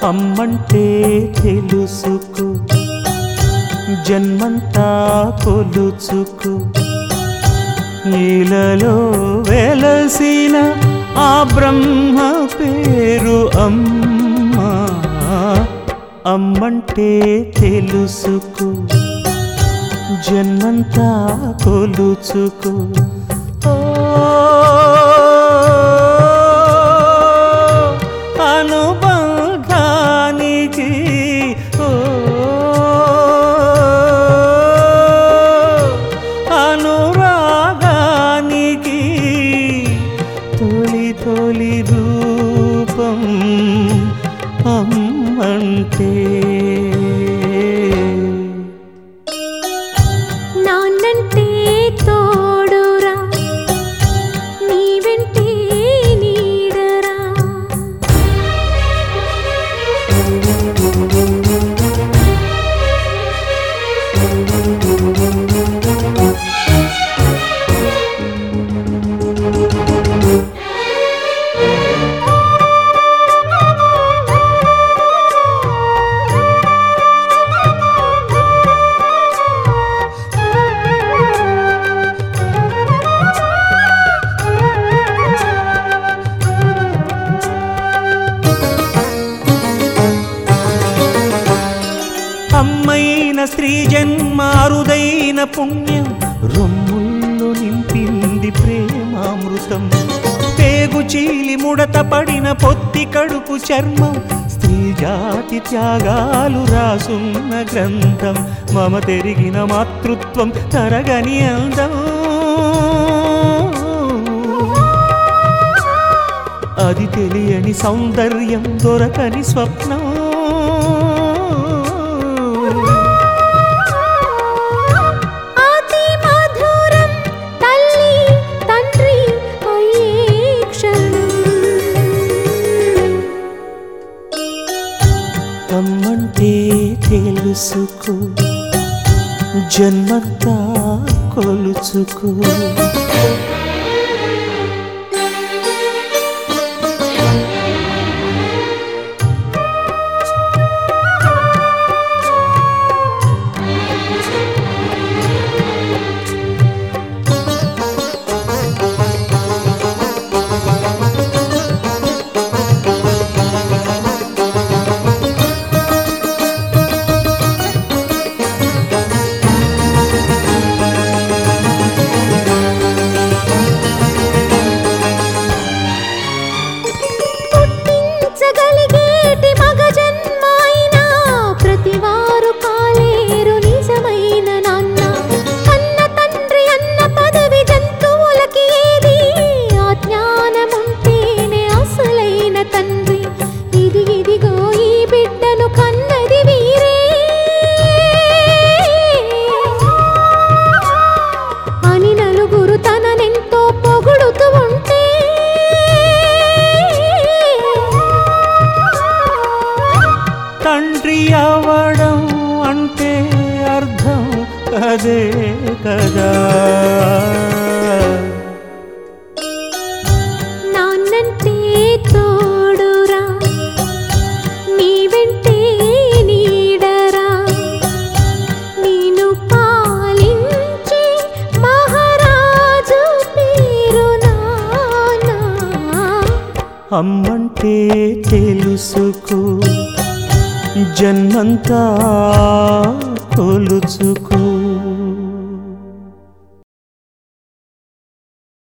అమ్మంటే తెలుసుకో జన్మంతా కొలుచుకు ఈలలో వెలసిన ఆ బ్రహ్మ పేరు అమ్మా అమ్మంటే తెలుసుకో జన్మంతా కొలుచుకు ఓ అనుబంధానికి ఓ అనురాగానికి తొలి తొలి రూపం అమ్మంటే నాన్నంటే తోడురా నీ వెంటే నీడరా అమ్మైన స్త్రీ జన్మ అరుదైన పుణ్యం రొమ్ముల్లో నింపింది ప్రేమామృతం పేగు చీలి ముడత పడిన పొత్తి కడుపు చర్మం స్త్రీ జాతి త్యాగాలు రాసున్న గ్రంథం మమ తెరిగిన మాతృత్వం తరగని అందం అది తెలియని సౌందర్యం దొరకని స్వప్నం అతి మధురం తల్లి తండ్రి అయ్యే క్షణం కమ్మంటే తెలుసుకో జన్మంతా కొలుచుకో పుట్టించగలిగేటి మగ జన్మ అయినా ప్రతివారు కాలేరు నిజమైన నాన్న కన్న తండ్రి అన్న పదవి జంతువులకి ఏది ఆ జ్ఞానముంటేనే అసలైన తండ్రి ఇది ఇదిగో ఈ బిడ్డను కన్నది వీరే అని నలుగురు తననెంతో పొగుడుతూ ఉంటే తండ్రి అవడం అంటే అర్థం అదే కదా నాన్నంటే తోడురా నీ వెంటే నీడరా నేను పాలించే మహారాజు పేరు నానా అమ్మంటే తెలుసుకో జన్మంతా కొలుచుకో